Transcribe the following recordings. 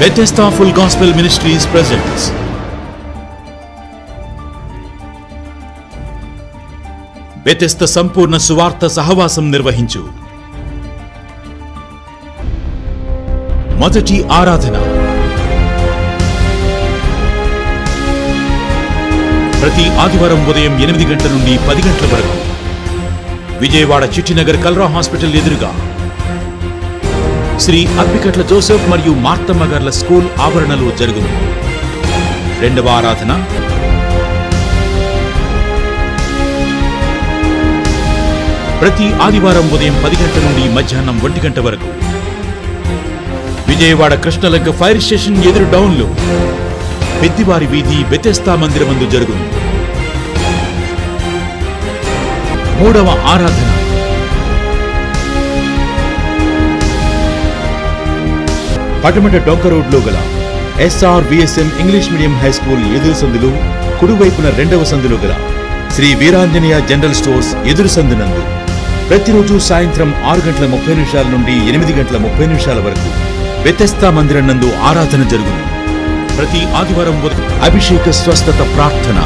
Bethesda Full Gospel Ministries presents Bethesda సంపూర్ణ సువార్త సహవాసం నిర్వహించు మొదటి ఆరాధన ప్రతి ఆదివారం ఉదయం ఎనిమిది గంటల నుండి పది గంటల వరకు విజయవాడ చిట్టినగర్ కల్రా హాస్పిటల్ ఎదురుగా శ్రీ అప్పికట్ల జోసెఫ్ మరియు మార్తమ్మ గార్ల స్కూల్ ఆవరణలో జరుగును రెండవ ఆరాధన ప్రతి ఆదివారం ఉదయం పది గంటల నుండి మధ్యాహ్నం ఒంటి గంట వరకు విజయవాడ కృష్ణలంక ఫైర్ స్టేషన్ ఎదురు డౌన్లో పెద్దివారి వీధి బెతెస్తా మందిరమందు జరుగును మూడవ ఆరాధన పటమట డొంక రోడ్లో గల S R V S M English medium high school ఎదురు సందులు కుడివైపున రెండవ సందులో గల శ్రీ వీరాంజనేయ జనరల్ స్టోర్స్ ఎదురు సందునందు ప్రతిరోజు సాయంత్రం ఆరు గంటల ముప్పై నిమిషాల నుండి ఎనిమిది గంటల ముప్పై నిమిషాల వరకు వ్యతస్థా మందిరం నందు ఆరాధన జరుగును ప్రతి ఆదివారం ఉదయం అభిషేక స్వస్థత ప్రార్థన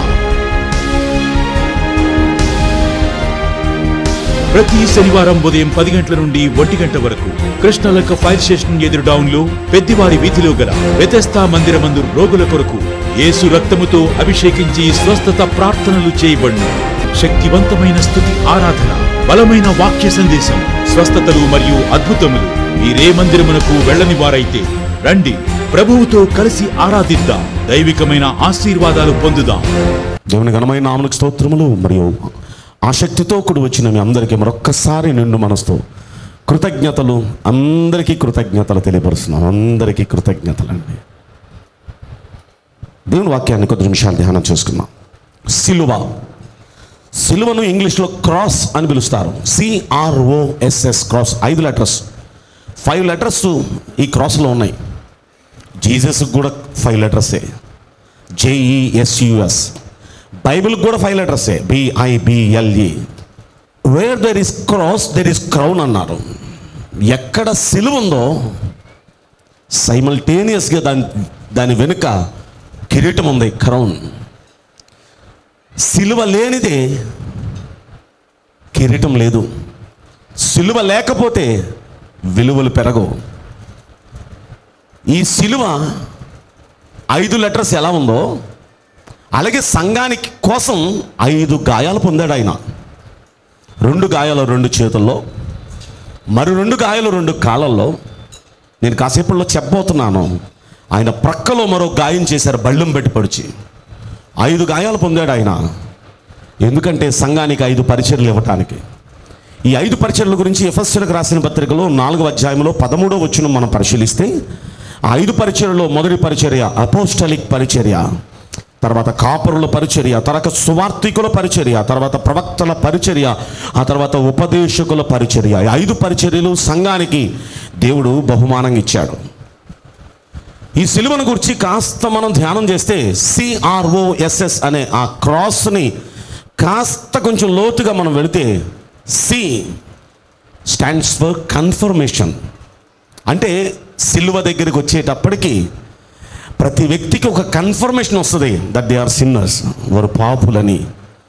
ప్రతి శనివారం ఉదయం పది గంటల నుండి ఒంటి గంట వరకు కృష్ణలక్క ఫైర్ స్టేషన్ ఎదురు డౌన్ లో పెద్దివారి వీధిలో గల వ్యతస్థా మందిరమందు రోగుల కొరకు యేసు రక్తముతో అభిషేకించి స్వస్థత ప్రార్థనలు చేయబడును శక్తివంతమైన స్థుతి ఆరాధన బలమైన వాక్య సందేశం స్వస్థతలు మరియు అద్భుతములు మీరే మందిరమునకు వెళ్ళని వారైతే రండి ప్రభువుతో కలిసి ఆరాధిద్దాం దైవికమైన ఆశీర్వాదాలు పొందుదాం దేవుని ఘనమైన నామలకు స్తోత్రములు మరియు ఆసక్తితో కూడి వచ్చిన మీ అందరికీ మరొక్కసారి నిండు మనసుతో కృతజ్ఞతలు అందరికీ కృతజ్ఞతలు తెలియపరుస్తున్నాం అందరికీ కృతజ్ఞతలు అండి దేవుని వాక్యాన్ని కొద్ది నిమిషాలు ధ్యానం చేసుకుందాం సిలువ సిలువను ఇంగ్లీష్లో క్రాస్ అని పిలుస్తారు సిఆర్ఓఎస్ఎస్ క్రాస్ ఐదు లెటర్స్ ఫైవ్ లెటర్స్ ఈ క్రాస్లో ఉన్నాయి జీసస్ కూడా ఫైవ్ లెటర్సే జేఈఎస్యుఎస్ బైబిల్ కూడా ఫైవ్ లెటర్సే B I B L E where there is cross there is crown అన్నారు ఎక్కడ సిలువ ఉందో సైమల్టేనియస్గా దాని దాని వెనుక కిరీటం ఉంది క్రౌన్ సిలువ లేనిదే కిరీటం లేదు సిలువ లేకపోతే విలువలు పెరగవు ఈ సిలువ ఐదు లెటర్స్ ఎలా ఉందో అలాగే సంఘానికి కోసం ఐదు గాయాలు పొందాడు ఆయన రెండు గాయాలు రెండు చేతుల్లో మరి రెండు గాయాలు రెండు కాళ్ళల్లో నేను కాసేపట్లో చెప్పబోతున్నాను ఆయన ప్రక్కలో మరో గాయం చేశారు బళ్ళం పెట్టి పొడిచి ఐదు గాయాలు పొందాడు ఆయన ఎందుకంటే సంఘానికి ఐదు పరిచర్లు ఇవ్వటానికి ఈ ఐదు పరిచర్ల గురించి ఎఫ్ఎస్సీలకు రాసిన పత్రికలో నాలుగవ అధ్యాయంలో పదమూడో వచ్చిన మనం పరిశీలిస్తే ఆ ఐదు పరిచర్యలో మొదటి పరిచర్య అపోస్టలిక్ పరిచర్య తర్వాత కాపరుల పరిచర్య తర్వాత సువార్థికుల పరిచర్య తర్వాత ప్రవక్తల పరిచర్య ఆ తర్వాత ఉపదేశకుల పరిచర్య ఈ ఐదు పరిచర్యలు సంఘానికి దేవుడు బహుమానంగా ఇచ్చాడు ఈ సిలువను గురించి కాస్త మనం ధ్యానం చేస్తే సిఆర్ఓఎస్ఎస్ అనే ఆ క్రాస్ని కాస్త కొంచెం లోతుగా మనం వెళితే సి స్టాండ్స్ ఫర్ కన్ఫర్మేషన్ అంటే సిలువ దగ్గరికి వచ్చేటప్పటికి ప్రతి వ్యక్తికి ఒక కన్ఫర్మేషన్ వస్తుంది దట్ దే ఆర్ సిన్నర్స్ వారు పాపులని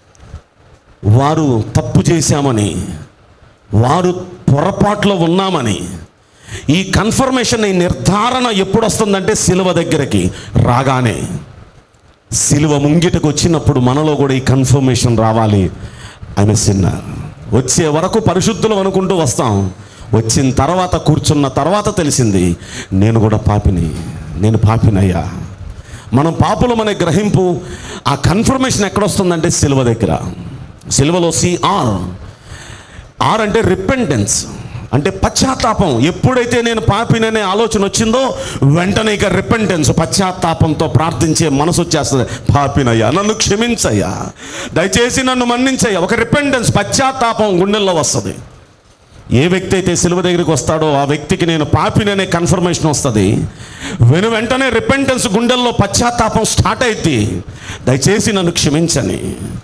వారు తప్పు చేశామని వారు పొరపాట్లో ఉన్నామని ఈ కన్ఫర్మేషన్ ఈ నిర్ధారణ ఎప్పుడు వస్తుందంటే సిలువ దగ్గరికి రాగానే సిలువ ముంగిటకు వచ్చినప్పుడు మనలో కూడా ఈ కన్ఫర్మేషన్ రావాలి ఆమె సిన్నర్ వచ్చే వరకు పరిశుద్ధులు అనుకుంటూ వస్తాం వచ్చిన తర్వాత కూర్చున్న తర్వాత తెలిసింది నేను కూడా పాపిని నేను పాపినయ్యా మనం పాపులం అనే గ్రహింపు ఆ కన్ఫర్మేషన్ ఎక్కడొస్తుందంటే సిలువ దగ్గర సిలువలో సిఆర్ ఆర్ అంటే రిపెంటెన్స్ అంటే పశ్చాత్తాపం ఎప్పుడైతే నేను పాపిననే ఆలోచన వచ్చిందో వెంటనే ఇక రిపెంటెన్స్ పశ్చాత్తాపంతో ప్రార్థించే మనసు వచ్చేస్తుంది పాపినయ్యా నన్ను క్షమించయ్యా దయచేసి నన్ను మన్నించయ్యా ఒక రిపెంటెన్స్ పశ్చాత్తాపం గుండెల్లో వస్తుంది ఏ వ్యక్తి అయితే సిలువ దగ్గరికి వస్తాడో ఆ వ్యక్తికి నేను పాపిననే కన్ఫర్మేషన్ వస్తుంది వెను వెంటనే రిపెంటెన్స్ గుండెల్లో పశ్చాత్తాపం స్టార్ట్ అయితే దయచేసి నన్ను క్షమించని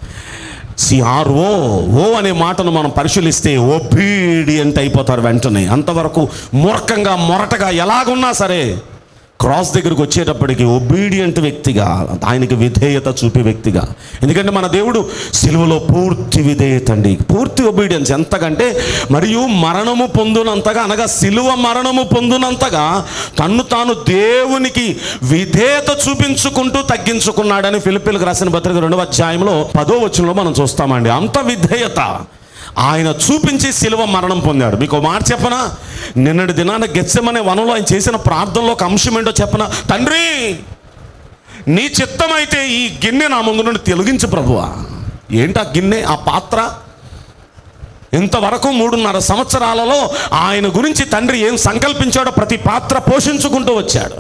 సిఆర్ఓ ఓ అనే మాటను మనం పరిశీలిస్తే ఒబీడియంట్ అయిపోతారు వెంటనే అంతవరకు మూర్ఖంగా మొరటగా ఎలాగున్నా సరే క్రాస్ దగ్గరికి వచ్చేటప్పటికి ఒబీడియంట్ వ్యక్తిగా ఆయనకి విధేయత చూపే వ్యక్తిగా ఎందుకంటే మన దేవుడు సిలువలో పూర్తి విధేయత అండి పూర్తి ఒబీడియన్స్ ఎంతకంటే మరియు మరణము పొందునంతగా అనగా సిలువ మరణము పొందునంతగా తన్ను తాను దేవునికి విధేయత చూపించుకుంటూ తగ్గించుకున్నాడని ఫిలిపిలకు రాసిన పత్రిక రెండవ అధ్యాయంలో పదో వచనంలో మనం చూస్తామండి అంత విధేయత ఆయన చూపించి శిలువ మరణం పొందాడు మీకు ఒక మాట చెప్పనా నిన్నటి దినాన గెచ్చమనే వనంలో ఆయన చేసిన ప్రార్థనలో ఒక అంశం ఏంటో చెప్పనా తండ్రి నీ చిత్తమైతే ఈ గిన్నె నా ముందు నుండి తొలగించు ప్రభువా ఏంటి ఆ గిన్నె ఆ పాత్ర ఇంతవరకు మూడున్నర సంవత్సరాలలో ఆయన గురించి తండ్రి ఏం సంకల్పించాడో ప్రతి పాత్ర పోషించుకుంటూ వచ్చాడు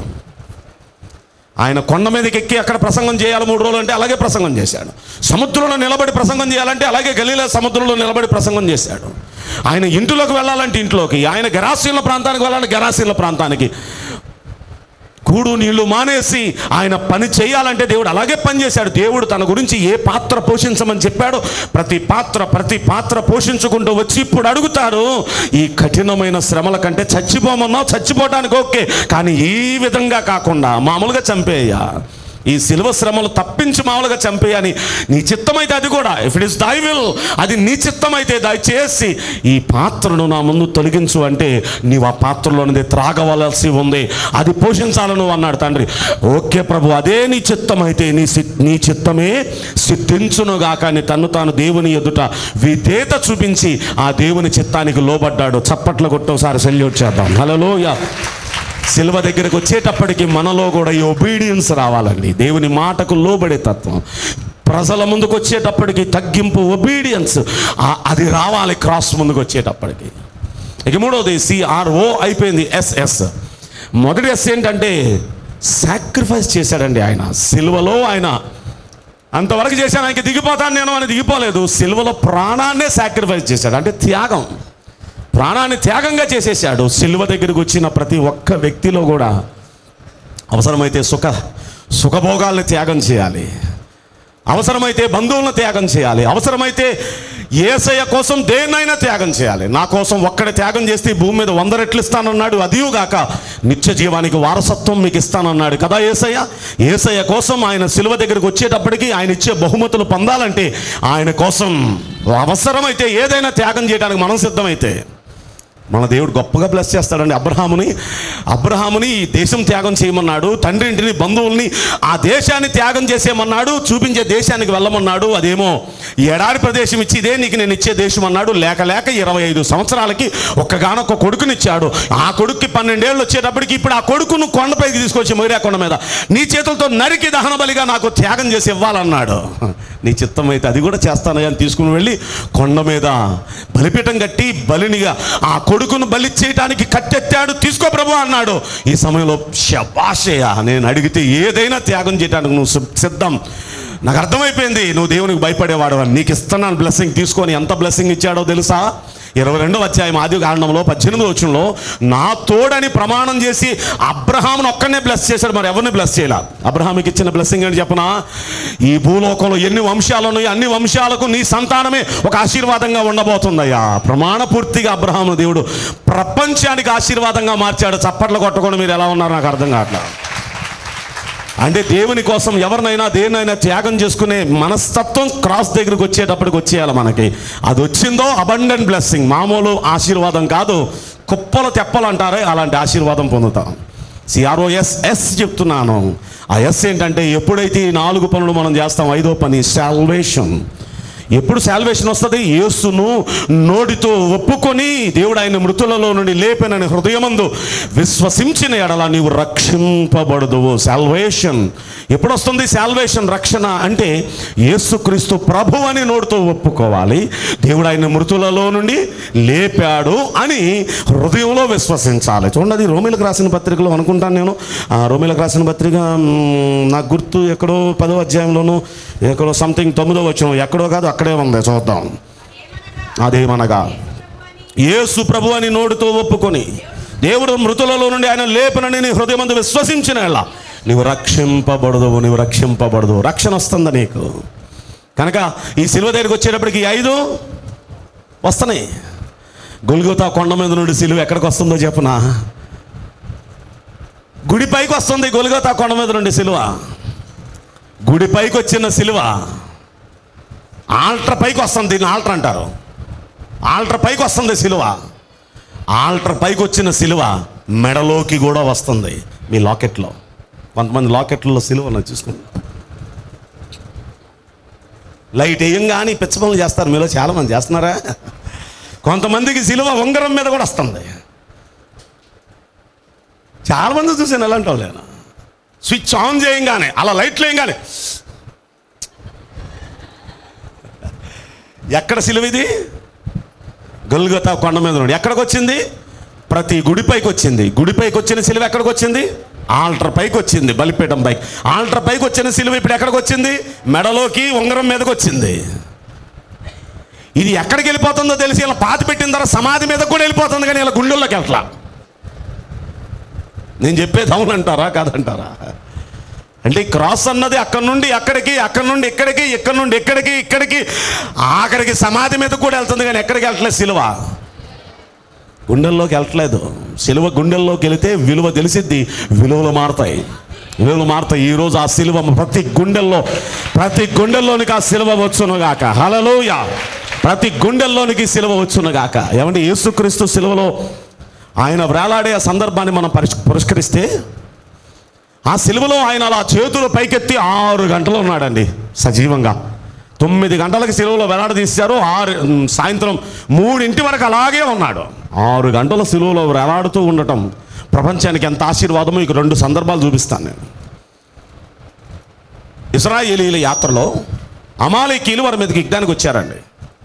ఆయన కొండ మీదకి ఎక్కి అక్కడ ప్రసంగం చేయాలి మూడు రోజులు అంటే అలాగే ప్రసంగం చేశాడు సముద్రంలో నిలబడి ప్రసంగం చేయాలంటే అలాగే గలీల సముద్రంలో నిలబడి ప్రసంగం చేశాడు ఆయన ఇంటిలోకి వెళ్ళాలంటే ఇంట్లోకి ఆయన గరాశీల ప్రాంతానికి వెళ్ళాలంటే గరాశీల ప్రాంతానికి కూడు నీళ్లు మానేసి ఆయన పని చేయాలంటే దేవుడు అలాగే పని చేశాడు దేవుడు తన గురించి ఏ పాత్ర పోషించమని చెప్పాడో ప్రతి పాత్ర ప్రతి పాత్ర పోషించుకుంటూ వచ్చి ఇప్పుడు అడుగుతారు ఈ కఠినమైన శ్రమల కంటే చచ్చిపోమన్నావు చచ్చిపోవడానికి ఓకే కానీ ఈ విధంగా కాకుండా మామూలుగా చంపేయ ఈ సిలువ శ్రమలు తప్పించి మామూలుగా చంపేయని నీ చిత్తమైతే అది కూడా if it is thy will అది నీ చిత్తమైతే దయచేసి ఈ పాత్రను నా ముందు తొలగించు అంటే నీవు ఆ పాత్రలోనిది త్రాగవలసి ఉంది అది పోషించాలని నువ్వు అన్నాడు తండ్రి ఓకే ప్రభు అదే నీ చిత్తమైతే నీ సి- నీ చిత్తమే సిద్ధించునుగాక అని తన్ను తాను దేవుని ఎదుట విధేత చూపించి ఆ దేవుని చిత్తానికి లోబడ్డాడు చప్పట్లు కొట్టోసారి సెల్యూట్ చేద్దాం హలోయ సిల్వ దగ్గరకు వచ్చేటప్పటికి మనలో కూడా ఈ ఒబీడియన్స్ రావాలండి దేవుని మాటకు లోబడే తత్వం ప్రజల ముందుకు వచ్చేటప్పటికి తగ్గింపు ఒబీడియన్స్ అది రావాలి క్రాస్ ముందుకు వచ్చేటప్పటికి ఇక మూడవది సిఆర్ఓ అయిపోయింది ఎస్ఎస్ మొదటి ఎస్ ఏంటంటే సాక్రిఫైస్ చేశాడండి ఆయన సిల్వలో ఆయన అంతవరకు చేశాను ఆయనకి దిగిపోతాను నేను అని దిగిపోలేదు సిల్వలో ప్రాణాన్నే సాక్రిఫైస్ చేశాడు అంటే త్యాగం ప్రాణాన్ని త్యాగంగా చేసేసాడు సిలువ దగ్గరికి వచ్చిన ప్రతి ఒక్క వ్యక్తిలో కూడా అవసరమైతే సుఖ సుఖభోగాల్ని త్యాగం చేయాలి అవసరమైతే బంధువులను త్యాగం చేయాలి అవసరమైతే ఏసయ్య కోసం దేన్నైనా త్యాగం చేయాలి నా కోసం ఒక్కడే త్యాగం చేస్తే ఈ భూమి మీద వంద రెట్లు ఇస్తానన్నాడు అదియుగాక నిత్య జీవానికి వారసత్వం మీకు ఇస్తానన్నాడు కదా ఏసయ్య ఏసయ్య కోసం ఆయన సిలువ దగ్గరికి వచ్చేటప్పటికి ఆయన ఇచ్చే బహుమతులు పొందాలంటే ఆయన కోసం అవసరమైతే ఏదైనా త్యాగం చేయడానికి మనం సిద్ధమైతే మన దేవుడు గొప్పగా బ్లెస్ చేస్తాడండి అబ్రహాముని అబ్రహాముని ఈ దేశం త్యాగం చేయమన్నాడు తండ్రి ఇంటిని బంధువుల్ని ఆ దేశాన్ని త్యాగం చేసేయమన్నాడు చూపించే దేశానికి వెళ్ళమన్నాడు అదేమో ఈ ఎడారి ప్రదేశం ఇచ్చి ఇదే నీకు నేను ఇచ్చే దేశం అన్నాడు లేక లేక ఇరవై ఐదు సంవత్సరాలకి ఒక్కగానొక్క కొడుకునిచ్చాడు ఆ కొడుక్కి పన్నెండేళ్ళు వచ్చేటప్పటికి ఇప్పుడు ఆ కొడుకును కొండపైకి తీసుకొచ్చి మొయిరా కొండ మీద నీ చేతులతో నరికి దహన బలిగా నాకు త్యాగం చేసి ఇవ్వాలన్నాడు నీ చిత్తం అయితే అది కూడా చేస్తానయ్యా అని తీసుకుని వెళ్ళి కొండ మీద బలిపీఠం కట్టి బలినిగా ఆ కొడుకును బలి చేయడానికి కట్టెత్తాడు తీసుకో ప్రభు అన్నాడు ఈ సమయంలో శబాషయ్య నేను అడిగితే ఏదైనా త్యాగం చేయడానికి నువ్వు సి- సిద్ధం నాకు అర్థమైపోయింది నువ్వు దేవునికి భయపడేవాడు అని నీకు ఇస్తున్నాను బ్లెస్సింగ్ తీసుకొని ఎంత బ్లెస్సింగ్ ఇచ్చాడో తెలుసా ఇరవై రెండవ అధ్యాయం ఆది కారణంలో పద్దెనిమిది వచ్చంలో నా తోడని ప్రమాణం చేసి అబ్రహాంను ఒక్కనే బ్లెస్ చేశాడు మరి ఎవరిని బ్లెస్ చేయాల అబ్రహాంకి ఇచ్చిన బ్లెస్సింగ్ అని చెప్పనా ఈ భూలోకంలో ఎన్ని వంశాలు ఉన్నాయో అన్ని వంశాలకు నీ సంతానమే ఒక ఆశీర్వాదంగా ఉండబోతుందయ్యా ప్రమాణ పూర్తిగా అబ్రహాము దేవుడు ప్రపంచానికి ఆశీర్వాదంగా మార్చాడు చప్పట్లు కొట్టకుండా మీరు ఎలా ఉన్నారు నాకు అర్థం కావట్లేదు అంటే దేవుని కోసం ఎవరినైనా దేన్నైనా త్యాగం చేసుకునే మనస్తత్వం క్రాస్ దగ్గరికి వచ్చేటప్పటికి వచ్చేయాలి మనకి అది వచ్చిందో అబండెంట్ బ్లెస్సింగ్ మామూలు ఆశీర్వాదం కాదు కుప్పలు తెప్పలు అంటారే అలాంటి ఆశీర్వాదం పొందుతాం సిఆర్ఓఎస్ ఎస్ చెప్తున్నాను ఆ ఎస్ ఏంటంటే ఎప్పుడైతే ఈ నాలుగు పనులు మనం చేస్తాం ఐదో పని సాల్వేషన్ ఎప్పుడు శాల్వేషన్ వస్తుంది యేసును నోటితో ఒప్పుకొని దేవుడు ఆయన మృతులలో నుండి లేపెనని హృదయమందు విశ్వసించిన ఎడల నీవు రక్షింపబడదువు శాల్వేషన్ ఎప్పుడు వస్తుంది శాల్వేషన్ రక్షణ అంటే యేసుక్రీస్తు ప్రభు అని నోటితో ఒప్పుకోవాలి దేవుడు ఆయన మృతులలో నుండి లేపాడు అని హృదయంలో విశ్వసించాలి చూడండి అది రోమిలకు రాసిన పత్రికలో అనుకుంటాను నేను ఆ రోమిలకు రాసిన పత్రిక మ్, నాకు గుర్తు ఎక్కడో పదో అధ్యాయంలోనూ ఎక్కడో సంథింగ్ తొమ్మిదో వచ్చిన ఎక్కడో కాదు అక్కడే ఉంది చూద్దాం అదేమనగా యేసు ప్రభు అని నోటితో ఒప్పుకొని దేవుడు మృతులలో నుండి ఆయన లేపనని నీ హృదయమందు విశ్వసించిన ఎలా నీవు రక్షింపబడదు నీవు రక్షింపబడదు రక్షణ వస్తుంది నీకు కనుక ఈ సిలువ దగ్గరికి వచ్చేటప్పటికి ఈ ఐదు వస్తున్నాయి గొల్గొతా కొండ మీద నుండి సిలువ ఎక్కడికి వస్తుందో చెప్పనా గుడి పైకి వస్తుంది గొలుగోతా కొండ మీద నుండి సిలువ గుడి పైకి వచ్చిన సిలువ ఆల్టర్ పైకి వస్తుంది దీన్ని ఆల్టర్ అంటారు ఆల్టర్ పైకి వస్తుంది సిలువ ఆల్టర్ పైకి వచ్చిన సిలువ మెడలోకి కూడా వస్తుంది మీ లాకెట్లో కొంతమంది లాకెట్లలో సిలువ నాకు చూసుకోండి లైట్ వేయంగానే పిచ్చ పనులు చేస్తారు మీలో చాలామంది చేస్తున్నారా కొంతమందికి సిలువ ఉంగరం మీద కూడా వస్తుంది చాలామంది చూసాను ఎలాంటి వాళ్ళు నేను స్విచ్ ఆన్ చేయంగానే అలా లైట్లు వేయంగానే ఎక్కడ సిలువ ఇది గొల్గొతా కొండ మీద ఉన్నాడు ఎక్కడికి వచ్చింది ప్రతి గుడిపైకి వచ్చింది గుడిపైకి వచ్చిన సిలువ ఎక్కడికి వచ్చింది ఆల్టర్ పైకి వచ్చింది బలిపీఠం పైకి ఆల్టర్ పైకి వచ్చిన సిలువ ఇప్పుడు ఎక్కడికి వచ్చింది మెడలోకి ఉంగరం మీదకి వచ్చింది ఇది ఎక్కడికి వెళ్ళిపోతుందో తెలిసి ఇలా పాతి పెట్టిన తర్వాత సమాధి మీద కూడా వెళ్ళిపోతుంది కానీ ఇలా గుండెల్లోకి వెళ్ళట్లా నేను చెప్పేది అవునంటారా కాదంటారా అంటే ఈ క్రాస్ అన్నది అక్కడి నుండి అక్కడికి అక్కడి నుండి ఇక్కడికి ఇక్కడి నుండి ఇక్కడికి ఇక్కడికి ఆఖరికి సమాధి మీద కూడా వెళ్తుంది కానీ ఎక్కడికి వెళ్ళట్లేదు సిలువ గుండెల్లోకి వెళ్ళట్లేదు సిలువ గుండెల్లోకి వెళితే విలువ తెలిసిద్ది విలువలు మారుతాయి విలువలు మారుతాయి ఈరోజు ఆ సిలువ ప్రతి గుండెల్లో ప్రతి గుండెల్లోనికి ఆ సిలువ వచ్చునుగాక హలలోయ ప్రతి గుండెల్లోనికి సిలువ వచ్చునుగాక ఏమంటే యేసుక్రీస్తు సిలువలో ఆయన వేలాడే ఆ సందర్భాన్ని మనం పరిష్ పురస్కరిస్తే ఆ సిలువలో ఆయన అలా చేతులు పైకెత్తి ఆరు గంటలు ఉన్నాడండి సజీవంగా తొమ్మిది గంటలకు సిలువలో వేలాడదీశారు ఆరు ఉమ్, సాయంత్రం మూడింటి వరకు అలాగే ఉన్నాడు ఆరు గంటల సిలువలో వేలాడుతూ ఉండటం ప్రపంచానికి ఎంత ఆశీర్వాదమో ఇక రెండు సందర్భాలు చూపిస్తాను నేను ఇస్రాయేలీల యాత్రలో అమాలేకీలు వారి మీదకి యుద్ధానికి వచ్చారండి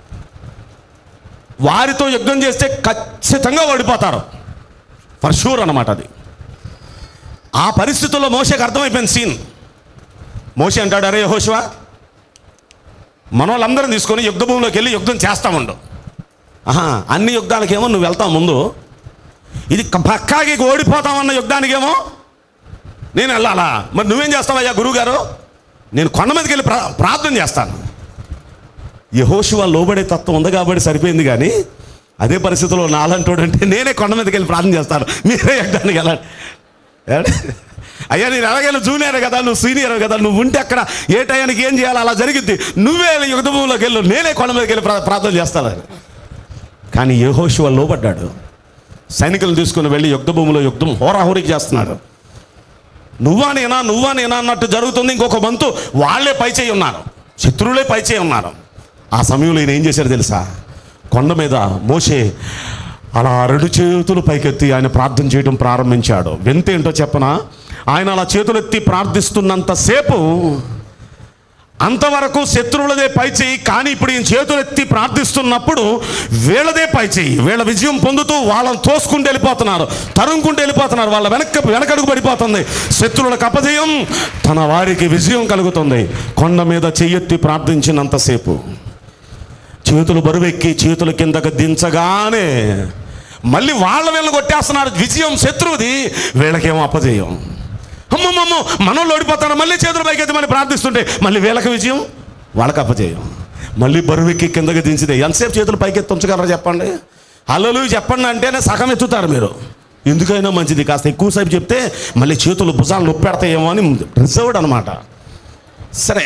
వారితో యుద్ధం చేస్తే ఖచ్చితంగా ఓడిపోతారు ఫర్ షూర్ అన్నమాట అది ఆ పరిస్థితుల్లో మోషకి అర్థమైపోయింది సీన్ మోషే అంటాడు అరే యెహోషువా మన వాళ్ళందరం తీసుకొని యుద్ధ భూమిలోకి వెళ్ళి యుద్ధం చేస్తా ఉండు ఆహా అన్ని యుద్ధాలకేమో నువ్వు వెళ్తావు ముందు ఇది క- పక్కాకి ఓడిపోతామన్న యుద్ధానికేమో నేను వెళ్ళాలా మరి నువ్వేం చేస్తావయ్యా గురువుగారు నేను కొండ మీదకి వెళ్ళి ప్రా ప్రార్థన చేస్తాను యహోశివ లోబడే తత్వం ఉంది కాబట్టి సరిపోయింది కానీ అదే పరిస్థితిలో నాలంటోడు అంటే నేనే కొండ మీదకి వెళ్ళి ప్రార్థన చేస్తాను మీరే ఎక్కడానికి వెళ్ళండి ఏమండి? అయ్యా నేను ఎలాగైనా జూనియర్ కదా నువ్వు సీనియర్ కదా నువ్వు ఉంటే అక్కడ ఏ టయానికి ఏం చేయాలి అలా జరిగిద్ది నువ్వే యుద్ధ భూమిలోకి వెళ్ళు నేనే కొండ మీదకి వెళ్ళి ప్రా- ప్రార్థన చేస్తాను కానీ యహోశివ లోబడ్డాడు సైనికులను తీసుకుని వెళ్ళి యుద్ధ భూమిలో యుద్ధం హోరాహోరికి చేస్తున్నాడు నువ్వా నేనా నువ్వా నేనా అన్నట్టు జరుగుతుంది ఇంకొక వంతు వాళ్ళే పైచేయి ఉన్నారు శత్రువులే పైచేయి ఉన్నారు ఆ సమయంలో ఈయన ఏం చేశారు తెలుసా కొండ మీద మోసే అలా రెండు చేతులు పైకెత్తి ఆయన ప్రార్థన చేయడం ప్రారంభించాడు వింత ఏంటో చెప్పనా ఆయన అలా చేతులెత్తి ప్రార్థిస్తున్నంతసేపు అంతవరకు శత్రువులదే పై చేయి కానీ ఇప్పుడు ఈయన చేతులెత్తి ప్రార్థిస్తున్నప్పుడు వీళ్ళదే పై చేయి వీళ్ళ విజయం పొందుతూ వాళ్ళని తోసుకుంటూ వెళ్ళిపోతున్నారు తరుముకుంటూ వెళ్ళిపోతున్నారు వాళ్ళ వెనక వెనకడుగు పడిపోతుంది శత్రువులకు అపజయం తన వారికి విజయం కలుగుతుంది కొండ మీద చెయ్యెత్తి ప్రార్థించినంతసేపు చేతులు బరువెక్కి చేతుల కిందకు దించగానే మళ్ళీ వాళ్ళ వీళ్ళని కొట్టేస్తున్నారు విజయం శత్రువుది వీళ్ళకేమో అపజయం అమ్మమ్మమ్మ మనోళ్ళు ఓడిపోతారు మళ్ళీ చేతులు పైకెత్తి మళ్ళీ ప్రార్థిస్తుంటే మళ్ళీ వీళ్ళకి విజయం వాళ్ళకి అపజయం మళ్ళీ బరువెక్కి కిందకి దించితే ఎంతసేపు చేతులు పైకెత్తి ఉంచగలరా చెప్పండి హల్లు చెప్పండి అంటేనే సగం ఎత్తుతారు మీరు ఎందుకైనా మంచిది కాస్త ఎక్కువసేపు చెప్తే మళ్ళీ చేతులు భుజాలు నొప్పి పెడతాయేమో అని రిజర్వ్డ్ అనమాట సరే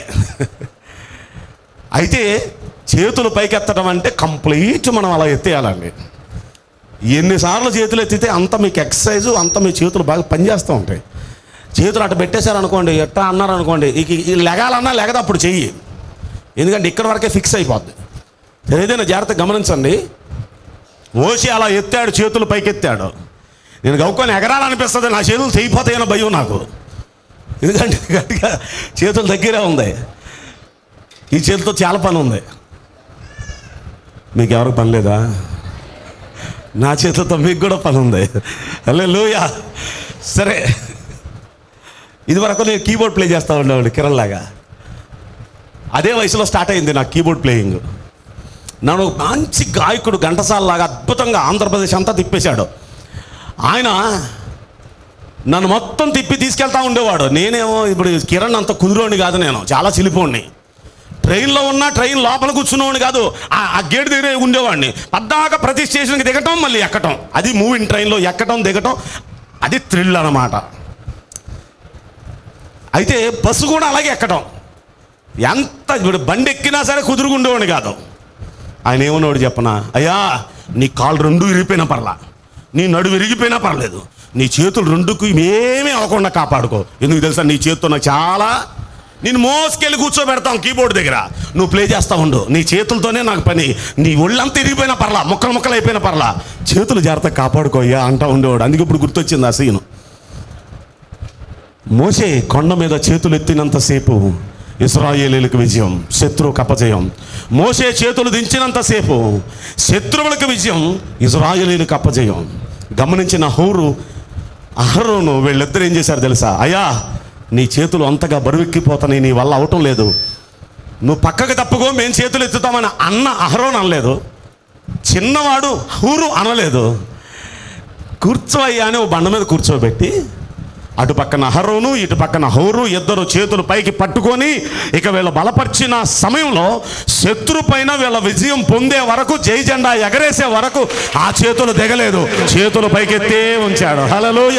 అయితే చేతులు పైకెత్తడం అంటే కంప్లీట్ మనం అలా ఎత్తేయాలండి ఎన్నిసార్లు చేతులు ఎత్తితే అంత మీకు ఎక్సర్సైజు అంత మీ చేతులు బాగా పనిచేస్తూ ఉంటాయి చేతులు అట్ట పెట్టేశారనుకోండి ఎట్టా అన్నారనుకోండి ఇక ఈ లెగాలన్నా లెగదు అప్పుడు చెయ్యి ఎందుకంటే ఇక్కడ వరకే ఫిక్స్ అయిపోద్ది సరే, ఏదైనా జాగ్రత్త గమనించండి ఓసి అలా ఎత్తాడు చేతులు పైకెత్తాడు నేను గౌకొని ఎగరాలనిపిస్తుంది నా చేతులు తెగిపోతాయన్న భయం నాకు ఎందుకంటే గట్టిగా చేతులు దగ్గరే ఉంది ఈ చేతితో చాలా పని ఉంది మీకు ఎవరికి పని లేదా నా చేతులతో మీకు కూడా పని ఉంది అల్లే లూయా సరే ఇది వరకు నేను కీబోర్డ్ ప్లే చేస్తూ ఉండేవాడిని కిరణ్ లాగా అదే వయసులో స్టార్ట్ అయింది నా కీబోర్డ్ ప్లేయింగ్ నన్ను ఒక మంచి గాయకుడు ఘంటసాల లాగా అద్భుతంగా ఆంధ్రప్రదేశ్ అంతా తిప్పేశాడు ఆయన నన్ను మొత్తం తిప్పి తీసుకెళ్తా ఉండేవాడు నేనేమో ఇప్పుడు కిరణ్ అంత కుదురోని కాదు నేను చాలా చిలిపోండి ట్రైన్లో ఉన్న ట్రైన్ లోపల కూర్చున్నవాడిని కాదు ఆ ఆ గేట్ దగ్గరే ఉండేవాడిని పద్దాక ప్రతి స్టేషన్కి దిగటం మళ్ళీ ఎక్కటం అది మూవింగ్ ట్రైన్లో ఎక్కటం దిగటం అది థ్రిల్ అన్నమాట అయితే బస్సు కూడా అలాగే ఎక్కడం ఎంత ఇప్పుడు బండి ఎక్కినా సరే కుదురుగుండేవాడిని కాదు ఆయన ఏమన్నాడు చెప్పనా అయ్యా నీ కాళ్ళు రెండు విరిగిపోయినా పర్లా నీ నడు విరిగిపోయినా పర్లేదు నీ చేతులు రెండుకు ఏమీ అవ్వకుండా కాపాడుకో ఎందుకు తెలుసా నీ చేతితో నాకు చాలా నేను మోసుకెళ్ళి కూర్చోబెడతాం కీబోర్డ్ దగ్గర నువ్వు ప్లే చేస్తా ఉండు నీ చేతులతోనే నాకు పని నీ ఒళ్ళంతా ఇరిగిపోయినా పర్లా ముక్కలు ముక్కలు అయిపోయినా పర్లా చేతులు జాగ్రత్త కాపాడుకోయ్యా అంటా ఉండేవాడు అందుకే ఇప్పుడు గుర్తొచ్చింది ఆ సీను మోసే కొండ మీద చేతులు ఎత్తినంతసేపు ఇస్రాయేలీలకు విజయం శత్రువుకు అపజయం మోసే చేతులు దించినంతసేపు శత్రువులకు విజయం ఇజ్రాయేలీలకు అపజయం గమనించిన హౌరు అహరోను వీళ్ళిద్దరు ఏం చేశారు తెలుసా అయ్యా నీ చేతులు అంతగా బరువెక్కిపోతున్నాయి నీ వల్ల అవటం లేదు నువ్వు పక్కకు తప్పుకో మేము చేతులు ఎత్తుతామని అన్న అహరోన్ అనలేదు చిన్నవాడు హూరు అనలేదు కూర్చోయ్యా అని ఓ బండ మీద కూర్చోబెట్టి అటు పక్కన హరోను ఇటు పక్కన హోరు ఇద్దరు చేతులు పైకి పట్టుకొని ఇక వీళ్ళ బలపరిచిన సమయంలో శత్రు పైన వీళ్ళ విజయం పొందే వరకు జై జెండా ఎగరేసే వరకు ఆ చేతులు దిగలేదు చేతులు పైకెత్తే ఉంచాడు హలలోయ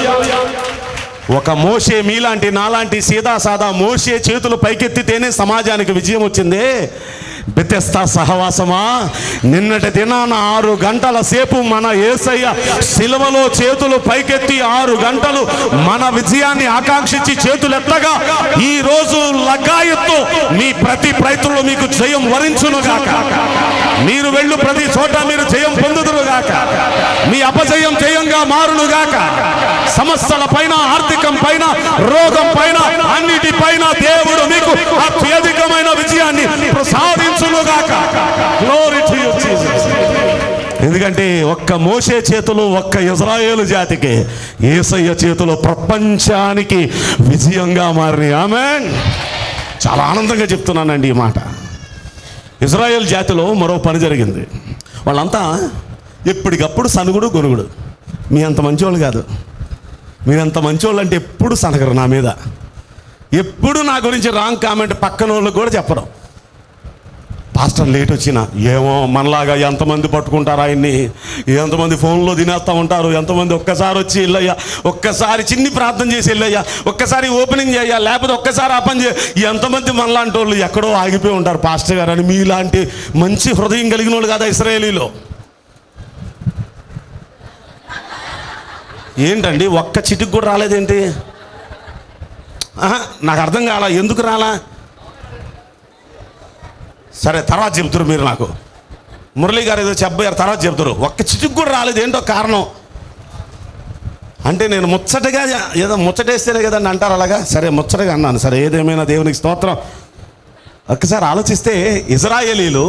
ఒక మోసే మీలాంటి నాలాంటి సీదా సాదా మోసే చేతులు పైకెత్తితేనే సమాజానికి విజయం వచ్చింది బెతెస్తా సహవాసమా నిన్నటి దినాన ఆరు గంటల సేపు మన ఏసయ్య శిలువలో చేతులు పైకెత్తి ఆరు గంటలు మన విజయాన్ని ఆకాంక్షించి చేతులు ఎత్తగా ఈ రోజు లగ్గాయత్తు మీ ప్రతి ప్రయత్నంలో మీకు జయం వరించునుగాక మీరు వెళ్ళు ప్రతి చోట మీరు జయం పొందుదురుగాక మీ అపజయం జయంగా మారునుగాక సమస్యల పైన ఆర్థికం పైన రోగం పైన అన్నిటి పైన దేవుడు మీకు అత్యధికమైన విజయాన్ని ప్రసాదించునుగాక Glory to you, Jesus. ఎందుకంటే ఒక్క మోసే చేతులు ఒక్క ఇజ్రాయేలు జాతికి ఏసయ్య చేతులు ప్రపంచానికి విజయంగా మారినాయి ఆమె చాలా ఆనందంగా చెప్తున్నానండి ఈ మాట ఇజ్రాయెల్ జాతిలో మరో పని జరిగింది వాళ్ళంతా ఎప్పటికప్పుడు సనుగుడు గొనుగుడు మీ అంత మంచోళ్ళు కాదు మీరంత మంచోళ్ళు అంటే ఎప్పుడు సనగరు నా మీద ఎప్పుడు నా గురించి రాంగ్ కామెంట్ పక్కన వాళ్ళకి కూడా చెప్పడం పాస్టర్ లేట్ వచ్చిన ఏమో మనలాగా ఎంతమంది పట్టుకుంటారు ఆయన్ని ఎంతమంది ఫోన్లో తినేస్తూ ఉంటారు ఎంతమంది ఒక్కసారి వచ్చి వెళ్ళయ్యా ఒక్కసారి చిన్ని ప్రార్థన చేసి వెళ్ళయ్యా ఒక్కసారి ఓపెనింగ్ చేయ లేకపోతే ఒక్కసారి ఆ పని చేయ ఎంతమంది మనలాంటి వాళ్ళు ఎక్కడో ఆగిపోయి ఉంటారు పాస్టర్ గారు అని మీలాంటి మంచి హృదయం కలిగిన వాళ్ళు కదా ఇస్రాయేలీలో ఏంటండి ఒక్క చిటికి కూడా రాలేదేంటి ఆహా, నాకు అర్థం కాలా ఎందుకు రాలా సరే తర్వాత చెప్తారు మీరు నాకు మురళీ గారు ఏదో చెప్పారు తర్వాత చెప్తారు ఒక్క చిటికి కూడా రాలేదు ఏంటో కారణం అంటే నేను ముచ్చటగా ఏదో ముచ్చటేస్తేనే కదండి అంటారు అలాగా సరే ముచ్చటగా అన్నాను సరే ఏదేమైనా దేవునికి స్తోత్రం ఒక్కసారి ఆలోచిస్తే ఇజ్రాయేలీలు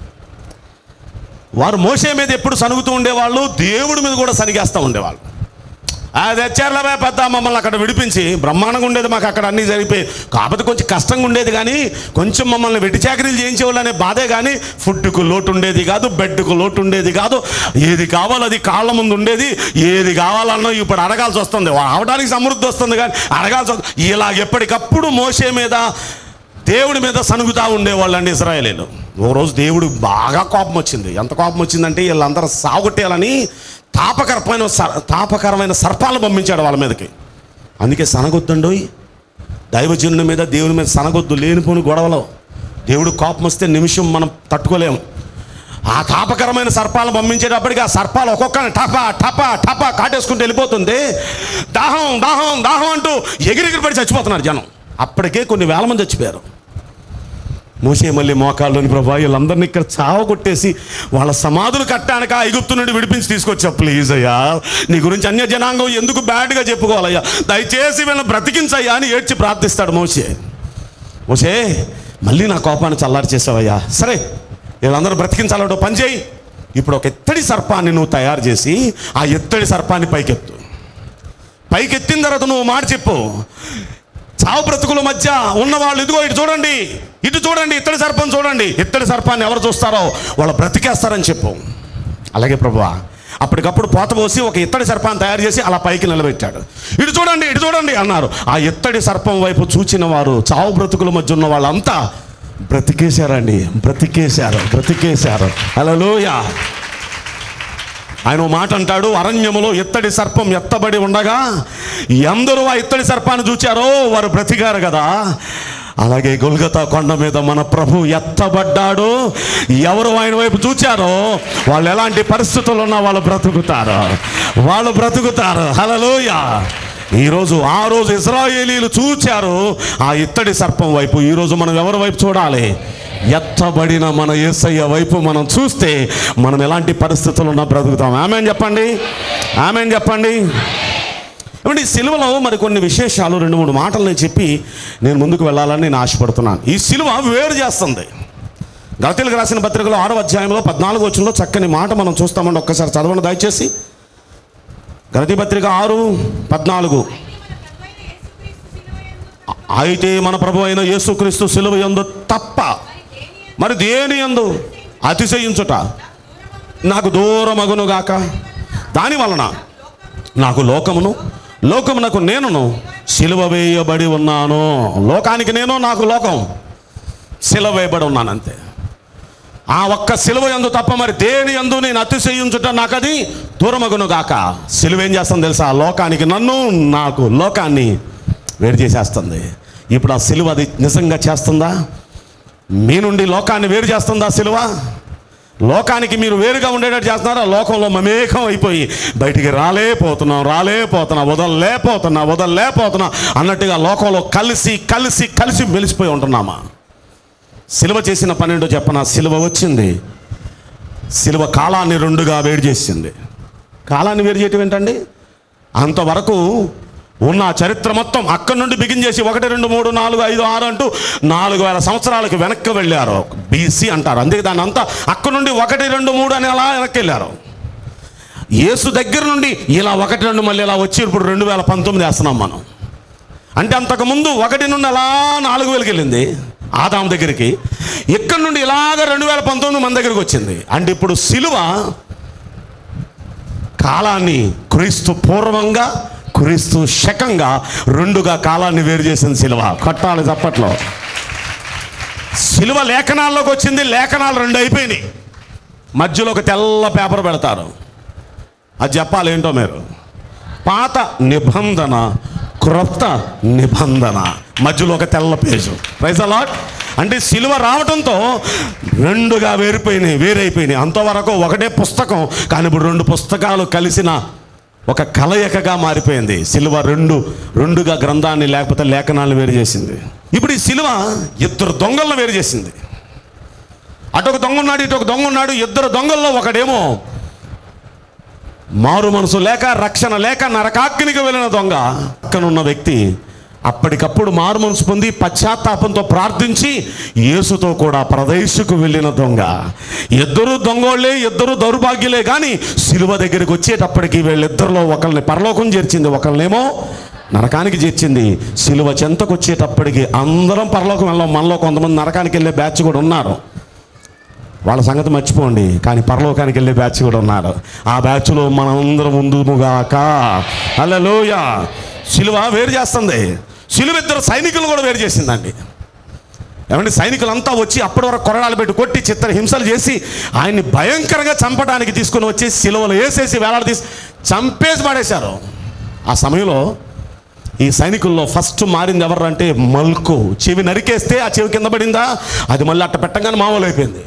వారు మోసే మీద ఎప్పుడు సనుగుతూ ఉండేవాళ్ళు దేవుడి మీద కూడా సనిగేస్తూ ఉండేవాళ్ళు అది తెచ్చారులే పెద్ద మమ్మల్ని అక్కడ విడిపించి బ్రహ్మాండంగా ఉండేది మాకు అక్కడ అన్నీ జరిగిపోయి కాకపోతే కొంచెం కష్టంగా ఉండేది కానీ కొంచెం మమ్మల్ని వెట్టి చాకరీలు చేయించేవాళ్ళు అనే బాధే కానీ ఫుడ్కు లోటు ఉండేది కాదు బెడ్కు లోటు ఉండేది కాదు ఏది కావాలో అది కాళ్ళ ముందు ఉండేది ఏది కావాలన్నా ఇప్పుడు అడగాల్సి వస్తుంది అవడానికి సమృద్ధి వస్తుంది కానీ అడగాల్సి వస్తుంది ఇలా ఎప్పటికప్పుడు మోసే మీద దేవుడి మీద సనుగుతూ ఉండేవాళ్ళు అండి ఇస్రాయలీలు ఓ రోజు దేవుడు బాగా కోపం వచ్చింది ఎంత కోపం వచ్చిందంటే వీళ్ళందరూ సాగుట్టేయాలని తాపకరమైన సర్- తాపకరమైన సర్పాలు పంపించాడు వాళ్ళ మీదకి అందుకే సనగొద్దండోయ్ దైవజనుడి మీద దేవుని మీద సనగొద్దు లేనిపోని గొడవలు దేవుడు కోపం వస్తే నిమిషం మనం తట్టుకోలేము ఆ తాపకరమైన సర్పాలను పంపించేటప్పటికి ఆ సర్పాలు ఒక్కొక్కరిని టపా టపా టపా కాటేసుకుంటూ వెళ్ళిపోతుంది దాహం దాహం దాహం అంటూ ఎగిరెగిరి పడి చచ్చిపోతున్నారు జనం అప్పటికే కొన్ని వేల మంది చచ్చిపోయారు మోసే మళ్ళీ మోకాల్లోని ప్రభా వీళ్ళందరినీ ఇక్కడ చావ కొట్టేసి వాళ్ళ సమాధులు కట్టానిక ఐగుప్తు నుండి విడిపించి తీసుకొచ్చా ప్లీజ్ అయ్యా నీ గురించి అన్య జనాంగం ఎందుకు బ్యాడ్గా చెప్పుకోవాలయ్యా దయచేసి వీళ్ళని బ్రతికించయ్యా అని ఏడ్చి ప్రార్థిస్తాడు మోసే మోసే మళ్ళీ నా కోపాన్ని చల్లారి చేసావయ్యా సరే వీళ్ళందరూ బ్రతికించాలంటో పని చేయి ఇప్పుడు ఒక ఎత్తడి సర్పాన్ని నువ్వు తయారు చేసి ఆ ఎత్తడి సర్పాన్ని పైకెత్తు పైకెత్తిన తర్వాత నువ్వు మాట చెప్పు చావు బ్రతుకుల మధ్య ఉన్నవాళ్ళు ఇదిగో ఇటు చూడండి ఇటు చూడండి ఇత్తడి సర్పం చూడండి ఇత్తడి సర్పాన్ని ఎవరు చూస్తారో వాళ్ళు బ్రతికేస్తారని చెప్పు అలాగే ప్రభువా అప్పటికప్పుడు పోత పోసి ఒక ఇత్తడి సర్పాన్ని తయారు చేసి అలా పైకి నిలబెట్టాడు ఇటు చూడండి ఇటు చూడండి అన్నారు ఆ ఇత్తడి సర్పం వైపు చూచిన వారు చావు బ్రతుకుల మధ్య ఉన్న వాళ్ళంతా బ్రతికేశారండి బ్రతికేశారు బ్రతికేశారు హలోయ ఆయన ఓ మాట అంటాడు అరణ్యములో ఎత్తడి సర్పం ఎత్తబడి ఉండగా ఎందరూ ఆ ఎత్తడి సర్పాన్ని చూచారో వారు బ్రతికారు కదా అలాగే గొల్గతా కొండ మీద మన ప్రభు ఎత్తబడ్డాడు ఎవరు ఆయన వైపు చూచారో వాళ్ళు ఎలాంటి పరిస్థితుల్లో ఉన్నా వాళ్ళు బ్రతుకుతారు వాళ్ళు బ్రతుకుతారు హలలోయ ఈరోజు ఆ రోజు ఇజ్రాయేలీలు చూచారు ఆ ఇత్తడి సర్పం వైపు ఈరోజు మనం ఎవరి వైపు చూడాలి ఎత్తబడిన మన యేసయ్య వైపు మనం చూస్తే మనం ఎలాంటి పరిస్థితులు ఉన్నా బ్రతుకుతాం ఆమెన్ చెప్పండి ఆమెన్ చెప్పండి ఏమంటే ఈ సిలువలో మరి కొన్ని విశేషాలు రెండు మూడు మాటలు నేను చెప్పి నేను ముందుకు వెళ్ళాలని నేను ఆశపడుతున్నాను ఈ సిలువ వేరు చేస్తుంది గలతీలకు రాసిన పత్రికలో ఆరో అధ్యాయంలో పద్నాలుగు వచ్చంలో చక్కని మాట మనం చూస్తామండి ఒక్కసారి చదవండి దయచేసి గలతీ పత్రిక ఆరు పద్నాలుగు అయితే మన ప్రభు అయిన యేసుక్రీస్తు సిలువ యందు తప్ప మరి దేని యందు అతిశయించుట నాకు దూరమగును గాక దాని వలన నాకు లోకమును లోకమునకు నేనును సిలువ వేయబడి ఉన్నాను లోకానికి నేను నాకు లోకం సిలువ వేయబడి ఉన్నాను అంతే ఆ ఒక్క సిలువ ఎందు తప్ప మరి దేని ఎందు నేను అతిశయించుట నాకు అది దూరమగును గాక సిలువ ఏం చేస్తుంది తెలుసా లోకానికి నన్ను నాకు లోకాన్ని వేరు చేసేస్తుంది ఇప్పుడు ఆ సిలువ అది నిజంగా చేస్తుందా మీ నుండి లోకాన్ని వేరు చేస్తుందా సిలువ లోకానికి మీరు వేరుగా ఉండేటట్టు చేస్తున్నారా లోకంలో మమేకం అయిపోయి బయటికి రాలేపోతున్నాం రాలేపోతున్నా వదలలేపోతున్నా వదలలేపోతున్నా అన్నట్టుగా లోకంలో కలిసి కలిసి కలిసి మెలిసిపోయి ఉంటున్నామా సిలువ చేసిన పన్నెండు చెప్పన సిలువ వచ్చింది సిలువ కాలాన్ని రెండుగా వేడి చేసింది కాలాన్ని వేరు చేయటం ఏంటండి అంతవరకు ఉన్న ఆ చరిత్ర మొత్తం అక్కడి నుండి బిగిన్ చేసి ఒకటి రెండు మూడు నాలుగు ఐదు ఆరు అంటూ నాలుగు వేల సంవత్సరాలకు వెనక్కి వెళ్ళారు బీసీ అంటారు అందుకే దాన్ని అంతా అక్కడి నుండి ఒకటి రెండు మూడు అని అలా వెనక్కి వెళ్ళారు యేసు దగ్గర నుండి ఇలా ఒకటి రెండు మళ్ళీ ఇలా వచ్చి ఇప్పుడు రెండు వేల పంతొమ్మిది వేస్తున్నాం మనం అంటే అంతకుముందు ఒకటి నుండి అలా నాలుగు వేలకి వెళ్ళింది ఆదాం దగ్గరికి ఇక్కడ నుండి ఇలాగ రెండు వేల పంతొమ్మిది మన దగ్గరికి వచ్చింది అంటే ఇప్పుడు సిలువ కాలాన్ని క్రీస్తు పూర్వంగా క్రీస్తు శకంగా రెండుగా కాలాన్ని వేరు చేసింది సిలువ కొట్టాలి చప్పట్లో సిలువ లేఖనాల్లోకి వచ్చింది లేఖనాలు రెండు అయిపోయినాయి మధ్యలో ఒక తెల్ల పేపర్ పెడతారు అది చెప్పాలి ఏంటో మీరు పాత నిబంధన క్రొత్త నిబంధన మధ్యలో ఒక తెల్ల పేజు ప్రైజ్ అలాట్ అంటే సిలువ రావడంతో రెండుగా వేరిపోయినాయి వేరైపోయినాయి అంతవరకు ఒకటే పుస్తకం కానీ ఇప్పుడు రెండు పుస్తకాలు కలిసిన ఒక కలయికగా మారిపోయింది సిలువ రెండు రెండుగా గ్రంథాన్ని లేకపోతే లేఖనాలను వేరు చేసింది ఇప్పుడు ఈ సిలువ ఇద్దరు దొంగలను వేరు చేసింది అటు ఒక దొంగ ఉన్నాడు ఇటు ఒక దొంగ ఉన్నాడు ఇద్దరు దొంగల్లో ఒకడేమో మారు మనసు లేక రక్షణ లేక నరకాగ్నికి వెళ్ళిన దొంగ పక్కనున్న వ్యక్తి అప్పటికప్పుడు మారు మనసు పొంది పశ్చాత్తాపంతో ప్రార్థించి యేసుతో కూడా ప్రదేశకు వెళ్ళిన దొంగ ఇద్దరు దొంగోళ్ళే ఇద్దరు దౌర్భాగ్యులే కానీ శిలువ దగ్గరికి వచ్చేటప్పటికి వీళ్ళిద్దరిలో ఒకరిని పరలోకం చేర్చింది ఒకరినేమో నరకానికి చేర్చింది శిలువ చెంతకు వచ్చేటప్పటికి అందరం పరలోకం వెళ్ళాం మనలో కొంతమంది నరకానికి వెళ్ళే బ్యాచ్ కూడా ఉన్నారు వాళ్ళ సంగతి మర్చిపోండి కానీ పరలోకానికి వెళ్ళే బ్యాచ్ కూడా ఉన్నారు ఆ బ్యాచ్లో మనందరం ముందుముగాక హల్లెలూయ సిలువ వేరు చేస్తుంది సిలువ ఇద్దరు సైనికులు కూడా వేరు చేసిందండి ఏమంటే సైనికులంతా వచ్చి అప్పటి వరకు కొరడాలు పెట్టి కొట్టి చిత్ర హింసలు చేసి ఆయన్ని భయంకరంగా చంపడానికి తీసుకుని వచ్చి సిలువలు వేసేసి వేలాడదీసి చంపేసి పడేశారు ఆ సమయంలో ఈ సైనికుల్లో ఫస్ట్ మారింది ఎవరు అంటే మల్కు చెవి నరికేస్తే ఆ చెవి కింద పడిందా అది మళ్ళీ అట్ట పెట్టగానే మామూలు అయిపోయింది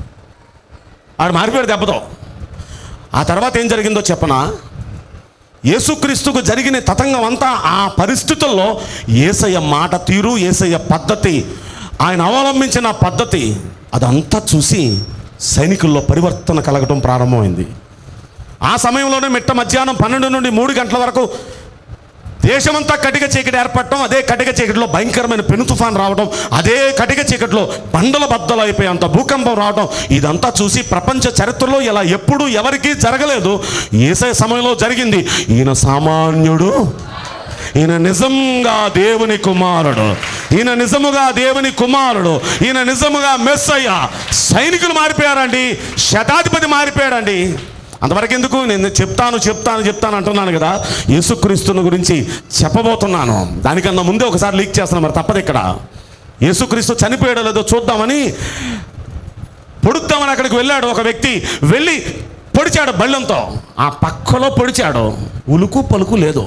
ఆడు మారిపోయాడు దెబ్బతో ఆ తర్వాత ఏం జరిగిందో చెప్పనా యేసుక్రీస్తుకు జరిగిన తతంగం అంతా ఆ పరిస్థితుల్లో ఏసయ్య మాట తీరు ఏసయ్య పద్ధతి ఆయన అవలంబించిన పద్ధతి అదంతా చూసి సైనికుల్లో పరివర్తన కలగటం ప్రారంభమైంది ఆ సమయంలోనే మిట్ట మధ్యాహ్నం పన్నెండు నుండి మూడు గంటల వరకు దేశమంతా కటిక చీకటి ఏర్పడటం అదే కటిక చీకటిలో భయంకరమైన పెను తుఫాన్ రావడం అదే కటిక చీకటిలో బండల బద్దలు అయిపోయేంత భూకంపం రావడం ఇదంతా చూసి ప్రపంచ చరిత్రలో ఇలా ఎప్పుడూ ఎవరికీ జరగలేదు ఏసే సమయంలో జరిగింది ఈయన సామాన్యుడు ఈయన నిజంగా దేవుని కుమారుడు ఈయన నిజముగా దేవుని కుమారుడు ఈయన నిజముగా మెస్సయ్య సైనికులు మారిపోయారండి శతాధిపతి మారిపోయాడండి అంతవరకు ఎందుకు నేను చెప్తాను చెప్తాను చెప్తాను అంటున్నాను కదా యేసుక్రీస్తుని గురించి చెప్పబోతున్నాను దానికన్నా ముందే ఒకసారి లీక్ చేస్తున్నాను మరి తప్పదు ఇక్కడ యేసుక్రీస్తు చనిపోయాడో లేదో చూద్దామని పొడుద్దామని అక్కడికి వెళ్ళాడు ఒక వ్యక్తి వెళ్ళి పొడిచాడు బళ్ళంతో ఆ పక్కలో పొడిచాడు ఉలుకు పలుకు లేదు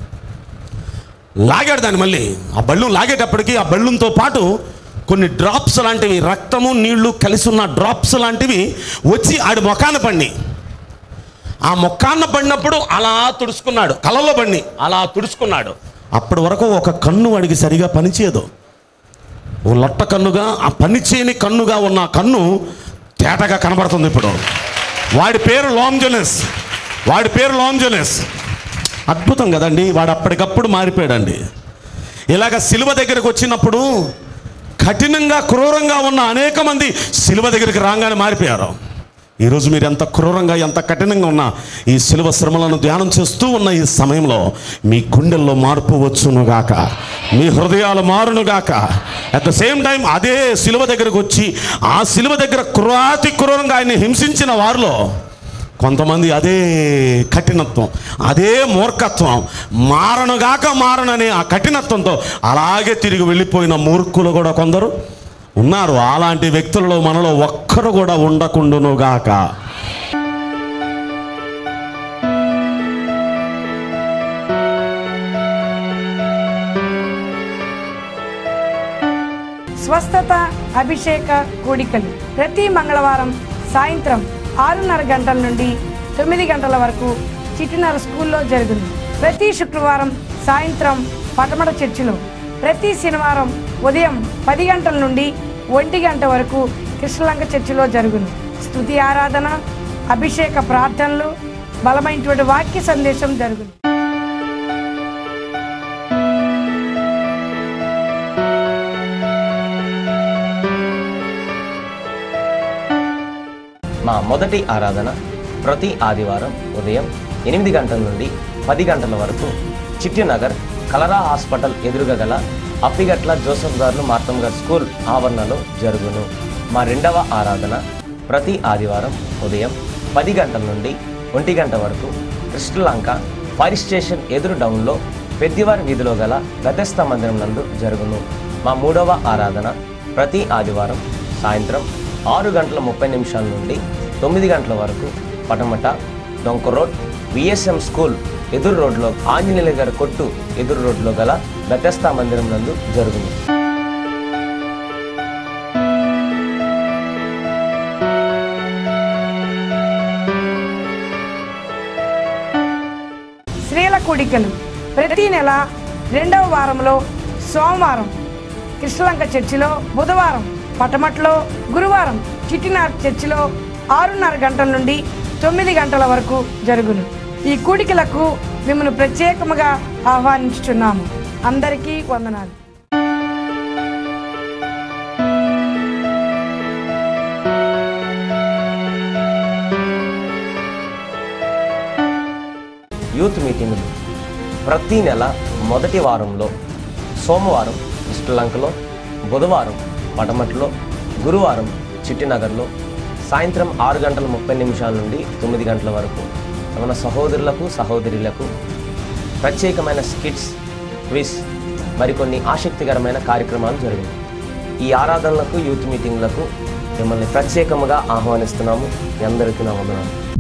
లాగాడు దాన్ని మళ్ళీ ఆ బళ్ళు లాగేటప్పటికి ఆ బళ్ళంతో పాటు కొన్ని డ్రాప్స్ లాంటివి రక్తము నీళ్లు కలిసి ఉన్న డ్రాప్స్ లాంటివి వచ్చి ఆడి ముఖాన పడి ఆ మొక్కాన్న పడినప్పుడు అలా తుడుచుకున్నాడు కళ్ళలో పడి అలా తుడుచుకున్నాడు అప్పటి వరకు ఒక కన్ను వాడికి సరిగా పనిచేయదు ఓ లొట్ట కన్నుగా ఆ పని చేయని కన్నుగా ఉన్న ఆ కన్ను తేటగా కనబడుతుంది ఇప్పుడు వాడి పేరు లాంజోనెస్ వాడి పేరు లాంజోనెస్ అద్భుతం కదండి వాడు అప్పటికప్పుడు మారిపోయాడండి ఇలాగ సిలువ దగ్గరకు వచ్చినప్పుడు కఠినంగా క్రూరంగా ఉన్న అనేక మంది సిలువ దగ్గరికి రాగానే మారిపోయారు ఈరోజు మీరు ఎంత క్రూరంగా ఎంత కఠినంగా ఉన్నా ఈ సిలువ శ్రమలను ధ్యానం చేస్తూ ఉన్న ఈ సమయంలో మీ గుండెల్లో మార్పు వచ్చునుగాక మీ హృదయాలు మారునుగాక అట్ ద సేమ్ టైం అదే సిలువ దగ్గరకు వచ్చి ఆ సిలువ దగ్గర క్రూరాతి క్రూరంగా ఆయన్ని హింసించిన వారిలో కొంతమంది అదే కఠినత్వం అదే మూర్ఖత్వం మారనుగాక మారననే ఆ కఠినత్వంతో అలాగే తిరిగి వెళ్ళిపోయిన మూర్ఖులు కూడా కొందరు ఉన్నారు అలాంటి వ్యక్తులలో మనలో ఒక్కరు కూడా ఉండకుండునుగాక స్వస్థత అభిషేక కూడికలు ప్రతి మంగళవారం సాయంత్రం ఆరున్నర గంటల నుండి తొమ్మిది గంటల వరకు చిట్టినర స్కూల్లో జరుగును ప్రతి శుక్రవారం సాయంత్రం పటమట చర్చిలో ప్రతి శనివారం ఉదయం పది గంటల నుండి ఒంటి గంట వరకు కృష్ణలంక చర్చిలో జరుగును స్తుతి ఆరాధన అభిషేక ప్రార్థనలు బలమైనటువంటి వాక్య సందేశం జరుగును మా మొదటి ఆరాధన ప్రతి ఆదివారం ఉదయం ఎనిమిది గంటల నుండి పది గంటల వరకు చిట్టినగర్ కలరా హాస్పిటల్ ఎదురుగా గల అప్పిగట్ల జోసఫ్ గారు మార్తమ్ గారు స్కూల్ ఆవరణలో జరుగును మా రెండవ ఆరాధన ప్రతి ఆదివారం ఉదయం పది గంటల నుండి ఒంటి గంట వరకు కృష్ణలంక ఫైర్ స్టేషన్ ఎదురు డౌన్లో పెద్దివారి వీధిలో గల గతస్థ మందిరం నందు జరుగును మా మూడవ ఆరాధన ప్రతి ఆదివారం సాయంత్రం ఆరు గంటల ముప్పై నిమిషాల నుండి తొమ్మిది గంటల వరకు పటమట డొంక రోడ్ విఎస్ఎం స్కూల్ ఎదురు రోడ్లో ఆంజనేయుల గారి కొట్టు ఎదురు రోడ్లో గల బెతస్తా మందిరం నందు జరుగును స్త్రీల కూడికలు ప్రతి నెల రెండవ వారంలో సోమవారం కృష్ణలంక చర్చిలో బుధవారం పటమట్లో గురువారం చిట్టినార్ చర్చిలో ఆరున్నర గంటల నుండి తొమ్మిది గంటల వరకు జరుగును ఈ కూడికలకు మిమ్మల్ని ప్రత్యేకముగా ఆహ్వానించుచున్నాము అందరికీ వందనాలు యూత్ మీటింగులు ప్రతి నెల మొదటి వారంలో సోమవారం శ్రీలంకలో బుధవారం పటమట్లో గురువారం చిట్టినగర్లో సాయంత్రం ఆరు గంటల ముప్పై నిమిషాల నుండి తొమ్మిది గంటల వరకు మన సహోదరులకు సహోదరులకు ప్రత్యేకమైన స్కిట్స్ క్విజ్ మరికొన్ని ఆసక్తికరమైన కార్యక్రమాలు జరిగాయి ఈ ఆరాధనలకు యూత్ మీటింగ్లకు మిమ్మల్ని ప్రత్యేకముగా ఆహ్వానిస్తున్నాము మీ అందరికీ నా వందనాలు